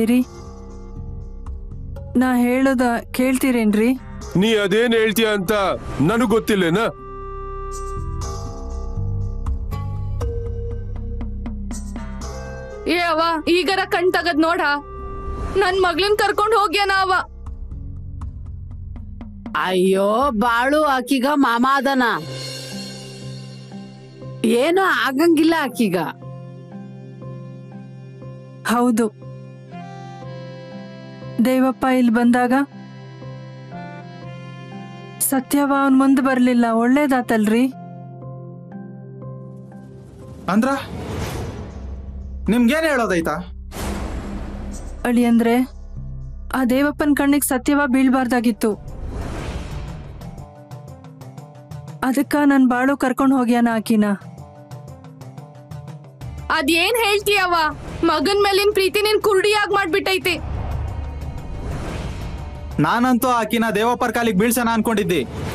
ಇದ್ದೀರಿ ನಾ ಹೇಳೋದ ಕೇಳ್ತೀರೇನ್ರಿ ನೀ ಅದೇನ್ ಹೇಳ್ತೀಯ ಅಂತ ನನಗ್ ಗೊತ್ತಿಲ್ಲೇನ ಏ ಅವ ಈಗರ ಕಣ್ ತಗದ್ ನೋಡ ನನ್ ಮಗ್ಳನ್ ಕರ್ಕೊಂಡ್ ಹೋಗ್ಯಾನ ಅವ ಅಯ್ಯೋ ಬಾಳು ಆಕಿಗ ಮಾಮ ಅದನ ಏನು ಆಗಂಗಿಲ್ಲ ಆಕಿಗ ಹೌದು ದೇವಪ್ಪ ಇಲ್ಲಿ ಬಂದಾಗ ಸತ್ಯವ ಅವನ್ ಮುಂದೆ ಬರ್ಲಿಲ್ಲ ಒಳ್ಳೇದಾತಲ್ರಿ ಅಂದ್ರ ನಿಮ್ಗೇನ್ ಹೇಳೋದೈತಾ ಅಳಿ ಅಂದ್ರೆ ಆ ದೇವಪ್ಪನ ಕಣ್ಣಿಗೆ ಸತ್ಯವ ಬೀಳ್ಬಾರ್ದಾಗಿತ್ತು ಅದಕ್ಕ ನನ್ ಬಾಳು ಕರ್ಕೊಂಡ್ ಹೋಗ್ಯಾನ ಆಕಿನ ಅದೇನ್ ಹೇಳ್ತೀಯವ ಮಗನ್ ಮೇಲಿನ ಪ್ರೀತಿ ನಿನ್ ಕುರುಡಿಯಾಗ್ ಮಾಡ್ಬಿಟ್ಟೈತಿ ನಾನಂತೂ ಆಕಿನ ದೇವಪ್ಪರ್ ಕಾಲಿಗೆ ಬೀಳ್ಸೋಣ ಅನ್ಕೊಂಡಿದ್ದಿ